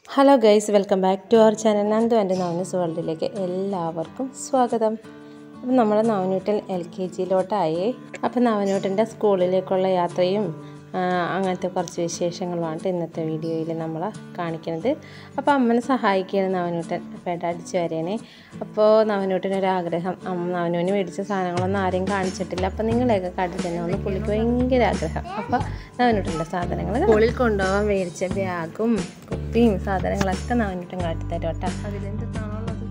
Hello guys welcome back to our channel Nandu and നവനസ് വേൾഡിലേക്ക് എല്ലാവർക്കും സ്വാഗതം അപ്പം നമ്മുടെ നവനൂട്ടൻ എൽ കെ ജിയിലോട്ടായേ അപ്പം നവനൂട്ടൻ്റെ സ്കൂളിലേക്കുള്ള യാത്രയും ആ, അങ്ങനത്തെ കുറച്ച് വിശേഷങ്ങളുമാണ് ഇന്നത്തെ വീഡിയോയിൽ നമ്മൾ കാണിക്കുന്നത് അപ്പോൾ അമ്മനെ സഹായിക്കുകയാണ് നവനൂട്ടൻ പേട്ട അടിച്ചു വരേനെ അപ്പോൾ നവനൂട്ടനൊരാഗ്രഹം അമ്മ നവനൂന് മേടിച്ച സാധനങ്ങളൊന്നും ആരെയും കാണിച്ചിട്ടില്ല അപ്പോൾ നിങ്ങളെയൊക്കെ കാട്ടി തന്നെ ഒന്ന് പുള്ളിക്ക് ഭയങ്കര ആഗ്രഹം അപ്പോൾ നവനൂട്ടൻ്റെ സാധനങ്ങൾ സ്കൂളിൽ കൊണ്ടുപോകാൻ മേടിച്ച ബാഗും കുപ്പിയും സാധനങ്ങളൊക്കെ നവനൂട്ടൻ കാട്ടിത്തരും കേട്ടോ അതിലെന്താണുള്ളത്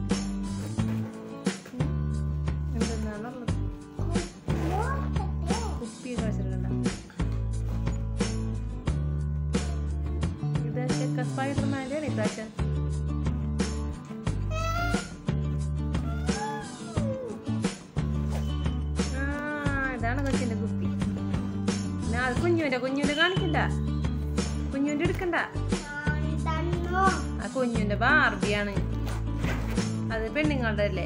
എന്തെന്നാണുള്ളത് കുപ്പി കാണിച്ചിട്ടുണ്ടോ ഇതൊക്കെ സ്പൈഡർമാൻ്റെ ആണ് ഇപ്രാവശ്യം ആ ഇതാണ് കൊച്ചിൻ്റെ കുപ്പി പിന്നെ അത് കുഞ്ഞുവിൻ്റെ കുഞ്ഞുവിൻ്റെ കാണിക്കണ്ട കുഞ്ഞുവിൻ്റെ എടുക്കണ്ട ആ കുഞ്ഞുവിൻ്റെ ബാർബിയാണ് അത് പെണ്ണുങ്ങളുടെ അല്ലേ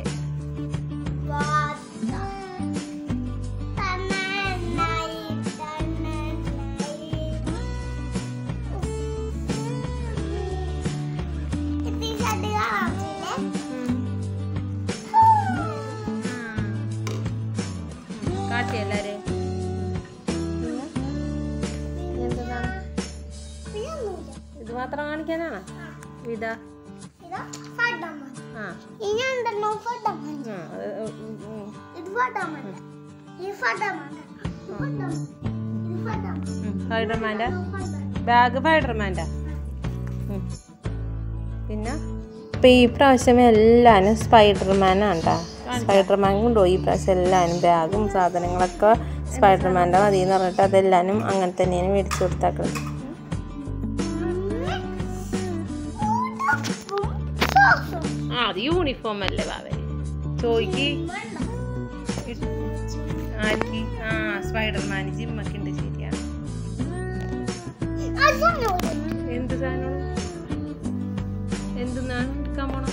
കാട്ടി എല്ലാരെ ഇത് മാത്രം കാണിക്കാനാണ് ഇതാ ആ ഇനിയുണ്ടല്ലോ ഫട്ടമൻ ആ അത് ഉം, ഉം, ഇത് ഫട്ടമൻ ഈ ഫട്ടമൻ ഇത് ഫട്ടമൻ ഇത് ഫട്ടമൻ ഉം. സ്പൈഡർമാൻ്റെ ബാഗ് സ്പൈഡർമാൻ്റെ ഉം. പിന്നെ ഇപ്പം ഈ പ്രാവശ്യം എല്ലാവരും സ്പൈഡർമാനാണ് കേട്ടോ സ്പൈഡർമാൻ കൊണ്ടുപോയി ഈ പ്രാവശ്യം എല്ലാവരും ബാഗും സാധനങ്ങളൊക്കെ സ്പൈഡർമാൻ്റെ മതി എന്ന് പറഞ്ഞിട്ട് അതെല്ലാവരും അങ്ങനെ തന്നെയാണ് മേടിച്ചു കൊടുത്താക്കുന്നത് ആ അത് യൂണിഫോം അല്ലേ ബാവേ ചോയ്ക്ക് ആർക്ക് ആ സ്പൈഡർമാൻ ജിമ്മൊക്കെ ഉണ്ട് ശരിയാണ് എന്ത് സാധനം എന്തെന്നാണ് എടുക്കാൻ പോണം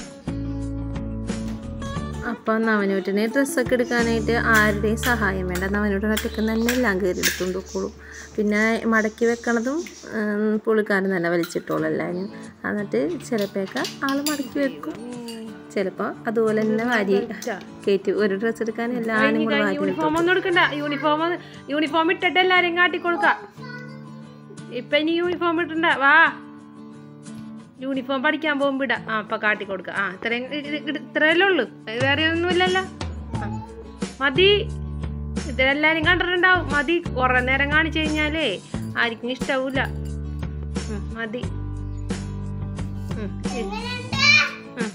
അപ്പം നവനൂറ്റിനെ ഡ്രസ്സൊക്കെ എടുക്കാനായിട്ട് ആരുടെയും സഹായം വേണ്ട നവനൂട്ടിന് ഒറ്റക്ക് തന്നെ എല്ലാം കയറി എടുത്തുകൊണ്ട് പോക്കോളും പിന്നെ മടക്കി വെക്കണതും ഉം, പുള്ളിക്കാരൻ തന്നെ വലിച്ചിട്ടോളും എല്ലാവരും എന്നിട്ട് ചിലപ്പോഴൊക്കെ ആൾ മടക്കി വെക്കും ചിലപ്പോൾ അതുപോലെ തന്നെ വാരി കയറ്റി ഒരു ഡ്രസ്സ് എടുക്കാൻ എല്ലാവരും കൂടെ വാരി യൂണിഫോം ഒന്നും എടുക്കണ്ട യൂണിഫോം യൂണിഫോം ഇട്ടിട്ട് എല്ലാരെയും കാട്ടിക്കൊടുക്ക ഇപ്പൊ ഇനി യൂണിഫോം ഇട്ടണ്ട വാ യൂണിഫോം പഠിക്കാൻ പോകുമ്പോ ഇടാ ആ അപ്പൊ കാട്ടിക്കൊടുക്ക ആ ഇത്രയും ഇ- ഇ- ഇ- ഇത്രയല്ലേ ഉള്ളു വേറെ ഒന്നുമില്ലല്ലോ ആ. മതി ഇതെല്ലാരും കണ്ടിട്ടുണ്ടാവും മതി കുറെ നേരം കാണിച്ചു കഴിഞ്ഞാലേ ആർക്കും ഇഷ്ടാവൂല ഉം, മതി ഉം, ഇ- ഉം.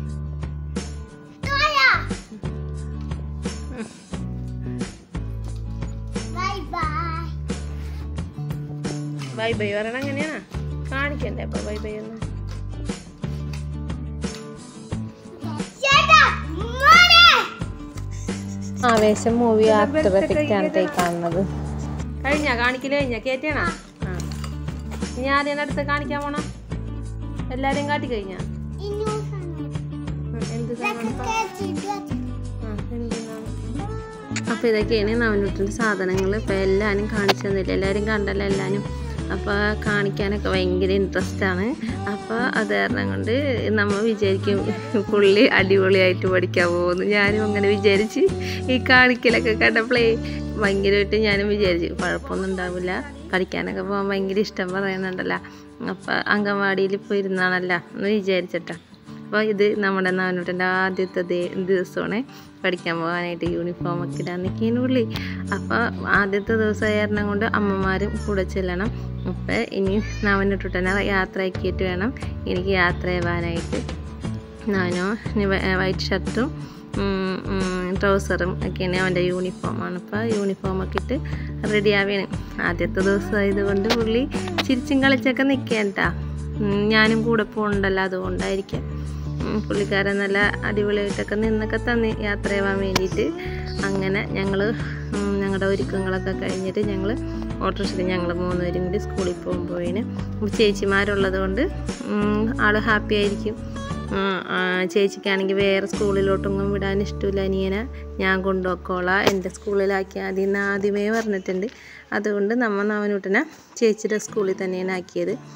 ബൈ ബൈ ബൈ ബൈ പറയണ അങ്ങനെയാ കാണിക്കണ്ടേ അപ്പൊ ബൈ ബൈ ഒന്ന് ചേട്ടാ മോനെ ആവേശം മൂവി ആഫ്റ്റർ എഫക്റ്റ് ആണ് ഈ കാണുന്നത് കഴിഞ്ഞ കാണിക്കല് കഴിഞ്ഞ കേറ്റണ ആ ഇനി ആദ്യം അടുത്ത് കാണിക്കാൻ പോണ എല്ലാരെയും കാട്ടി കഴിഞ്ഞ ഇന്നോസാണ് എന്ത് സാധനം കേച്ചിട്ട് ആ, എന്തിനാണ്? അപ്പോൾ ഇതൊക്കെയാണ് നവനൂറ്റിൻ്റെ സാധനങ്ങൾ ഇപ്പോൾ എല്ലാവരും കാണിച്ചു തന്നില്ല എല്ലാവരും കണ്ടല്ലോ എല്ലാവരും അപ്പോൾ കാണിക്കാനൊക്കെ ഭയങ്കര ഇൻട്രസ്റ്റ് ആണ് അപ്പോൾ അത് കാരണം കൊണ്ട് നമ്മൾ വിചാരിക്കും പുള്ളി അടിപൊളിയായിട്ട് പഠിക്കാൻ പോകുന്നു ഞാനും അങ്ങനെ വിചാരിച്ച് ഈ കാണിക്കലൊക്കെ കണ്ടപ്പോഴേ ഭയങ്കരമായിട്ട് ഞാനും വിചാരിച്ചു കുഴപ്പമൊന്നും ഉണ്ടാവില്ല പഠിക്കാനൊക്കെ പോകാൻ ഭയങ്കര ഇഷ്ടം പറയുന്നുണ്ടല്ലോ അപ്പോൾ അംഗൻവാടിയിൽ പോയിരുന്നാണല്ലോ എന്ന് വിചാരിച്ചിട്ടാ അപ്പോൾ ഇത് നമ്മുടെ നവനൂട്ടൻ്റെ ആദ്യത്തെ ദേ- ദിവസമാണ് പഠിക്കാൻ പോകാനായിട്ട് യൂണിഫോം ഒക്കെ ഇടാൻ നിൽക്കുന്നുള്ളി അപ്പോൾ ആദ്യത്തെ ദിവസം കാരണം കൊണ്ട് അമ്മമാരും കൂടെ ചെല്ലണം അപ്പോൾ ഇനി നവനൂട്ടനെ യാത്രയാക്കിയിട്ട് വേണം എനിക്ക് യാത്ര ചെയ്യാനായിട്ട് ഞാനോ ഇനി വ- വൈറ്റ് ഷർട്ടും ഉം, ഉം, ട്രൗസറും ഒക്കെയാണ് അവൻ്റെ യൂണിഫോമാണ് അപ്പോൾ യൂണിഫോമൊക്കെ ഇട്ട് റെഡി ആവുകയാണ് ആദ്യത്തെ ദിവസം ആയതുകൊണ്ട് പുള്ളി ചിരിച്ചും കളിച്ചൊക്കെ നിൽക്കേണ്ട ഞാനും കൂടെ പോകുന്നുണ്ടല്ലോ അതുകൊണ്ടായിരിക്കാം ഉം, പുള്ളിക്കാരൻ നല്ല അടിപൊളിയായിട്ടൊക്കെ നിന്നൊക്കെ തന്ന് യാത്ര ചെയ്യാൻ വേണ്ടിയിട്ട് അങ്ങനെ ഞങ്ങൾ ഞങ്ങളുടെ ഒരുക്കങ്ങളൊക്കെ കഴിഞ്ഞിട്ട് ഞങ്ങൾ ഓട്ടോറിക്ഷയിൽ ഞങ്ങൾ മൂന്നുപേരും കൂടി സ്കൂളിൽ പോകുമ്പോഴേന് ചേച്ചിമാരുള്ളത് കൊണ്ട് ഉം, ആള് ഹാപ്പി ആയിരിക്കും ഉം, ആ, ചേച്ചിക്കാണെങ്കിൽ വേറെ സ്കൂളിലോട്ടൊന്നും വിടാൻ ഇഷ്ടമില്ല അനിയനെ ഞാൻ കൊണ്ടുപോക്കോളാം എൻ്റെ സ്കൂളിലാക്കി ആദ്യം ആദ്യമേ പറഞ്ഞിട്ടുണ്ട് അതുകൊണ്ട് നമ്മ നവനൂട്ടനെ ചേച്ചിയുടെ സ്കൂളിൽ തന്നെയാണ് ആക്കിയത്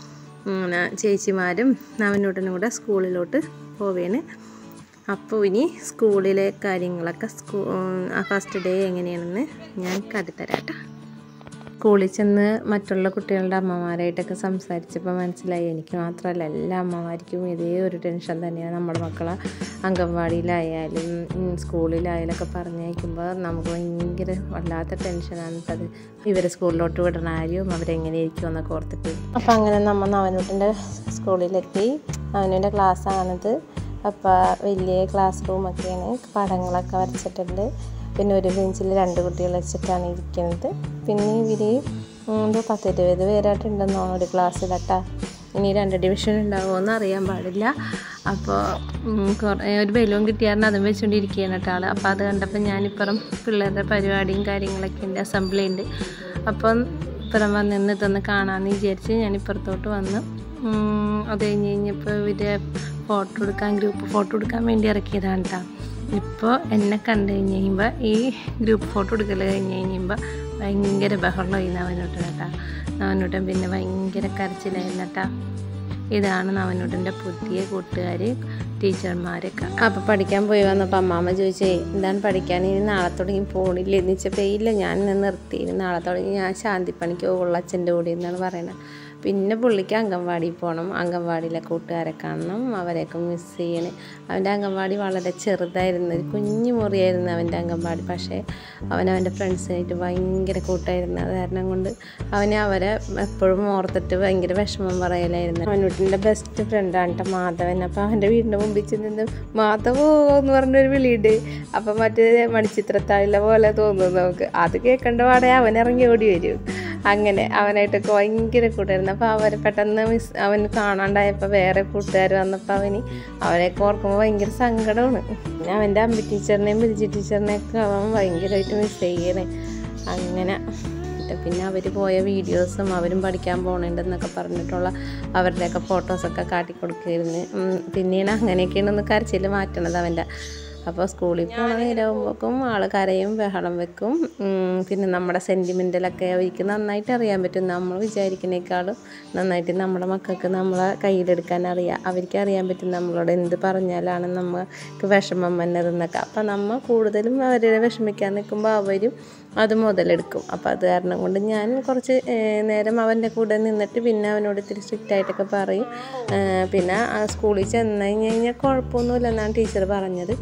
ഇങ്ങനെ ചേച്ചിമാരും നവനൂട്ടനും കൂടെ സ്കൂളിലോട്ട് പോവേണ് അപ്പോൾ ഇനി സ്കൂളിലെ കാര്യങ്ങളൊക്കെ സ്കൂ ഫസ്റ്റ് ഡേ എങ്ങനെയാണെന്ന് ഞാൻ കാട്ടിത്തരാം കേട്ടോ സ്കൂളിൽ ചെന്ന് മറ്റുള്ള കുട്ടികളുടെ അമ്മമാരായിട്ടൊക്കെ സംസാരിച്ചപ്പോൾ മനസ്സിലായി എനിക്ക് മാത്രമല്ല എല്ലാ അമ്മമാർക്കും ഇതേ ഒരു ടെൻഷൻ തന്നെയാണ് നമ്മുടെ മക്കളെ അംഗൻവാടിയിലായാലും ഉം, സ്കൂളിലായാലൊക്കെ പറഞ്ഞയക്കുമ്പോൾ നമുക്ക് ഭയങ്കര വല്ലാത്ത ടെൻഷനാണ് അത് ഇവരെ സ്കൂളിലോട്ട് വിടണ കാര്യം അവരെങ്ങനെ ഇരിക്കും എന്നൊക്കെ ഓർത്തിട്ട് അപ്പോൾ അങ്ങനെ നമ്മൾ നവനൂട്ടിൻ്റെ സ്കൂളിലെത്തി അവനുവിൻ്റെ ക്ലാസ്സാണിത് അപ്പോൾ വലിയ ക്ലാസ് റൂമൊക്കെയാണ് പടങ്ങളൊക്കെ വരച്ചിട്ടുണ്ട് പിന്നെ ഒരു ബെഞ്ചിൽ രണ്ട് കുട്ടികൾ വെച്ചിട്ടാണ് ഇരിക്കുന്നത് പിന്നെ ഇവർ എന്തോ പത്ത് ഇരുപത് പേരായിട്ടുണ്ടെന്നോ ഒരു ക്ലാസ്സിലട്ടാ ഇനി രണ്ട് ഡിവിഷൻ ഉണ്ടാവുമോ അറിയാൻ പാടില്ല അപ്പോൾ കുറേ ഒരു ബലൂൺ കിട്ടിയായിരുന്നു അതും വെച്ചുകൊണ്ടിരിക്കുകയാണ് കേട്ടോ ആൾ അപ്പോൾ അത് കണ്ടപ്പോൾ ഞാനിപ്പുറം പിള്ളേരുടെ പരിപാടിയും കാര്യങ്ങളൊക്കെ ഉണ്ട് അസംബ്ലി ഉണ്ട് അപ്പം ഇപ്പുറം വന്ന് ഇതൊന്ന് കാണാമെന്ന് വിചാരിച്ച് ഞാൻ ഇപ്പുറത്തോട്ട് വന്ന് ഉം, അത് കഴിഞ്ഞ് കഴിഞ്ഞപ്പോൾ ഇവരെ ഫോട്ടോ എടുക്കാൻ ഗ്രൂപ്പ് ഫോട്ടോ എടുക്കാൻ വേണ്ടി ഇറക്കിയതാണ് കേട്ടോ ഇപ്പോൾ എന്നെ കണ്ടു കഴിഞ്ഞ് കഴിയുമ്പോൾ ഈ ഗ്രൂപ്പ് ഫോട്ടോ എടുക്കൽ കഴിഞ്ഞ് കഴിയുമ്പോൾ ഭയങ്കര ബഹളമായി നവനൂട്ടൻ കേട്ടോ നവനൂട്ടൻ പിന്നെ ഭയങ്കര കരച്ചിലായിരുന്നു കേട്ടോ ഇതാണ് നവനൂട്ടൻ്റെ പുതിയ കൂട്ടുകാർ ടീച്ചർമാരൊക്കെ അപ്പോൾ പഠിക്കാൻ പോയി വന്നപ്പോൾ അമ്മാമ്മ ചോദിച്ചേ എന്താണ് പഠിക്കാൻ ഇനി നാളെ തുടങ്ങി പോണില്ലേ എന്ന് വെച്ചപ്പോൾ ഇല്ല ഞാൻ ഇന്ന് നിർത്തി ഇനി നാളെ തുടങ്ങി ഞാൻ ശാന്തിപ്പണിക്ക് പോകുള്ളൂ അച്ഛൻ്റെ കൂടെ എന്നാണ് പറയുന്നത് പിന്നെ പുള്ളിക്ക് അംഗൻവാടിയിൽ പോകണം അംഗൻവാടിയിലെ കൂട്ടുകാരെ കാണണം അവരെയൊക്കെ മിസ് ചെയ്യണം അവൻ്റെ അംഗൻവാടി വളരെ ചെറുതായിരുന്നു ഒരു കുഞ്ഞു മുറിയായിരുന്നു അവൻ്റെ അംഗൻവാടി പക്ഷേ അവൻ അവൻ്റെ ഫ്രണ്ട്സിനായിട്ട് ഭയങ്കര കൂട്ടായിരുന്നു അത് കാരണം കൊണ്ട് അവനെ അവരെ എപ്പോഴും ഓർത്തിട്ട് ഭയങ്കര വിഷമം പറയലായിരുന്നു അവനൂട്ടിൻ്റെ ബെസ്റ്റ് ഫ്രണ്ടാണ് കേട്ടോ മാധവൻ അപ്പോൾ അവൻ്റെ വീടിൻ്റെ മുമ്പിൽ ചെന്ന് മാധവോ എന്ന് പറഞ്ഞൊരു വിളിയുണ്ട് അപ്പം മറ്റേ മണിച്ചിത്രത്താഴിലെ പോലെ തോന്നുന്നു നമുക്ക് അത് കേൾക്കേണ്ട പാടെ അവൻ ഇറങ്ങി ഓടി വരും അങ്ങനെ അവനായിട്ടൊക്കെ ഭയങ്കര കൂട്ടായിരുന്നു അപ്പോൾ അവരെ പെട്ടെന്ന് മിസ് അവൻ കാണാണ്ടായപ്പോൾ വേറെ കൂട്ടുകാർ വന്നപ്പോൾ അവന് അവനെയൊക്കെ ഓർക്കുമ്പോൾ ഭയങ്കര സങ്കടമാണ് പിന്നെ അവൻ്റെ അമ്പി ടീച്ചറിനെയും ബിരിജി ടീച്ചറിനെയൊക്കെ അവൻ ഭയങ്കരമായിട്ട് മിസ് ചെയ്യണേ അങ്ങനെ പിന്നെ അവർ പോയ വീഡിയോസും അവരും പഠിക്കാൻ പോകണുണ്ടെന്നൊക്കെ പറഞ്ഞിട്ടുള്ള അവരുടെയൊക്കെ ഫോട്ടോസൊക്കെ കാട്ടിക്കൊടുക്കുകയായിരുന്നു ഉം, പിന്നെയാണ് അങ്ങനെയൊക്കെയാണ് ഒന്ന് കരച്ചിൽ മാറ്റണത് അവൻ്റെ അപ്പോൾ സ്കൂളിൽ പോകണ നേരമാകുമ്പോഴേക്കും ആൾ കരയും ബഹളം വെക്കും ഉം, പിന്നെ നമ്മുടെ സെൻറ്റിമെൻ്റലൊക്കെ അവർക്ക് നന്നായിട്ട് അറിയാൻ പറ്റും നമ്മൾ വിചാരിക്കുന്നേക്കാളും നന്നായിട്ട് നമ്മുടെ മക്കൾക്ക് നമ്മളെ കയ്യിലെടുക്കാൻ അറിയാം അവർക്ക് അറിയാൻ പറ്റും നമ്മളോട് എന്ത് പറഞ്ഞാലാണ് നമുക്ക് വിഷമം വന്നതെന്നൊക്കെ അപ്പം നമ്മൾ കൂടുതലും അവരെ വിഷമിക്കാൻ നിൽക്കുമ്പോൾ അവരും അത് മുതലെടുക്കും അപ്പോൾ അത് കാരണം കൊണ്ട് ഞാൻ കുറച്ച് ഏഹ്, നേരം അവൻ്റെ കൂടെ നിന്നിട്ട് പിന്നെ അവനോട് ഇത്തിരി സ്ട്രിക്റ്റ് ആയിട്ടൊക്കെ പറയും ഏഹ്, പിന്നെ ആ സ്കൂളിൽ ചെന്ന് കഴിഞ്ഞ് കഴിഞ്ഞാൽ കുഴപ്പമൊന്നുമില്ലെന്നാണ് ടീച്ചർ പറഞ്ഞത്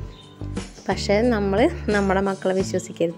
പക്ഷേ നമ്മൾ നമ്മുടെ മക്കളെ വിശ്വസിക്കരുത്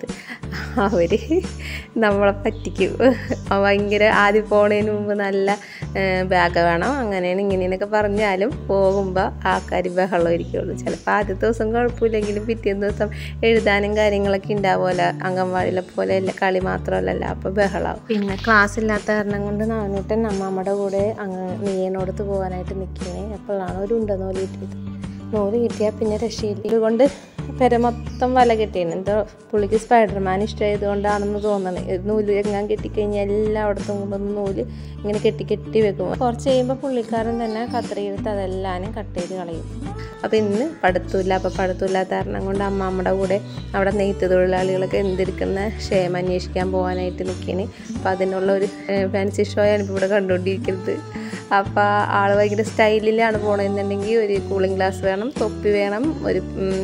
അവർ നമ്മളെ പറ്റിക്കും ഭയങ്കര ആദ്യം പോണതിന് മുമ്പ് നല്ല ബാഗ് വേണം അങ്ങനെയാണ് ഇങ്ങനെയൊക്കെ പറഞ്ഞാലും പോകുമ്പോൾ ആൾക്കാർ ബഹളം ഇരിക്കുള്ളൂ ചിലപ്പോൾ ആദ്യത്തെ ദിവസം കുഴപ്പമില്ലെങ്കിലും പിറ്റേന്ന് ദിവസം എഴുതാനും കാര്യങ്ങളൊക്കെ ഉണ്ടാവുമല്ലോ അംഗൻവാടിയിലെ പോലെ അല്ല കളി മാത്രമല്ലല്ലോ അപ്പോൾ ബഹളാവും പിന്നെ ക്ലാസ് ഇല്ലാത്ത കാരണം കൊണ്ട് നാനൂട്ടൻ അമ്മാമ്മയുടെ കൂടെ അങ്ങ് നീയനോടത്ത് പോകാനായിട്ട് നിൽക്കണേ എപ്പോഴാണ് ഒരു ഉണ്ട നൂല് കിട്ടിയത് നൂല് കിട്ടിയാൽ പിന്നെ രക്ഷയില്ല ഇതുകൊണ്ട് പെര മൊത്തം വല കെട്ടിയാണ് എന്തോ പുള്ളിക്ക് സ്പൈഡർമാൻ ഇഷ്ടമായത് കൊണ്ടാണെന്ന് തോന്നണേ നൂല് എങ്ങാൻ കെട്ടിക്കഴിഞ്ഞാൽ എല്ലായിടത്തും കൊണ്ടൊന്ന് നൂല് ഇങ്ങനെ കെട്ടി കെട്ടി വെക്കും കുറച്ച് കഴിയുമ്പോൾ പുള്ളിക്കാരൻ തന്നെ കത്രിയെടുത്ത് അതെല്ലാനും കട്ട് ചെയ്ത് കളയും അപ്പോൾ ഇന്ന് പഠിത്തമില്ല അപ്പോൾ പഠിത്തമില്ലാത്ത കാരണം കൊണ്ട് അമ്മാമ്മയുടെ കൂടെ അവിടെ നെയ്ത്ത് തൊഴിലാളികളൊക്കെ എന്തെടുക്കുന്ന ക്ഷേമം അന്വേഷിക്കാൻ പോകാനായിട്ട് നിൽക്കുകയാണ് അപ്പോൾ അതിനുള്ള ഒരു ഫാൻസി ഷോയാണ് ഇപ്പോൾ ഇവിടെ കണ്ടുകൊണ്ടിരിക്കുന്നത് അപ്പോൾ ആൾ ഭയങ്കര സ്റ്റൈലിലാണ് പോകണമെന്നുണ്ടെങ്കിൽ ഒരു കൂളിംഗ് ഗ്ലാസ് വേണം തൊപ്പി വേണം ഒരു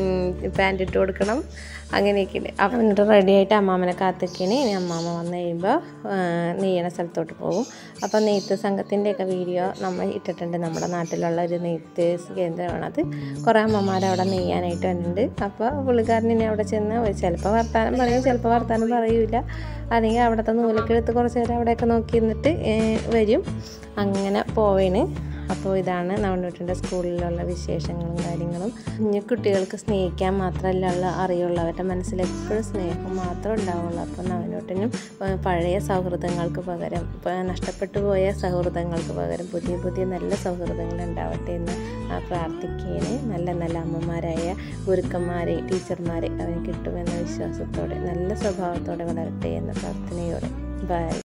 പാൻറ് ഇട്ട് കൊടുക്കണം അങ്ങനെയൊക്കെ ഉണ്ട് അപ്പം എന്നിട്ട് റെഡി ആയിട്ട് അമ്മാമ്മനെ കാത്തിക്കണേ ഇനി അമ്മാമ്മ വന്നു കഴിയുമ്പോൾ നെയ്യണ സ്ഥലത്തോട്ട് പോകും അപ്പോൾ നെയ്ത്ത് സംഘത്തിൻ്റെയൊക്കെ വീഡിയോ നമ്മൾ ഇട്ടിട്ടുണ്ട് നമ്മുടെ നാട്ടിലുള്ള ഒരു നെയ്ത്ത് കേന്ദ്രമാണ് അത് കുറേ അമ്മമാർ അവിടെ നെയ്യാനായിട്ട് വന്നിട്ടുണ്ട് അപ്പോൾ പുള്ളിക്കാരൻ ഇനി അവിടെ ചെന്ന് ഒരു ചിലപ്പോൾ വർത്താനം പറയും ചിലപ്പോൾ വർത്താനം പറയൂല അല്ലെങ്കിൽ അവിടുത്തെ നൂലൊക്കെ എടുത്ത് കുറച്ച് നേരം അവിടെയൊക്കെ നോക്കി നിന്നിട്ട് ഏഹ്, വരും അങ്ങനെ പോവേണ് അപ്പോൾ ഇതാണ് നവനൂട്ടിൻ്റെ സ്കൂളിലുള്ള വിശേഷങ്ങളും കാര്യങ്ങളും കുഞ്ഞു കുട്ടികൾക്ക് സ്നേഹിക്കാൻ മാത്രമല്ല ഉള്ള അറിയുള്ളൂ അവരുടെ മനസ്സിൽ എപ്പോഴും സ്നേഹം മാത്രമേ ഉണ്ടാവുള്ളൂ അപ്പോൾ നവനൂട്ടിനും ഏഹ്, പഴയ സൗഹൃദങ്ങൾക്ക് പകരം ഇപ്പോൾ നഷ്ടപ്പെട്ടു പോയ സൗഹൃദങ്ങൾക്ക് പകരം പുതിയ പുതിയ നല്ല സൗഹൃദങ്ങൾ ഉണ്ടാവട്ടെ എന്ന് ആ, പ്രാർത്ഥിക്കുകയാണ് നല്ല നല്ല അമ്മമാരായ ഗുരുക്കന്മാരെ ടീച്ചർമാരെ അവന് കിട്ടുമെന്ന വിശ്വാസത്തോടെ നല്ല സ്വഭാവത്തോടെ വളരട്ടെ എന്ന പ്രാർത്ഥനയോടെ ബൈ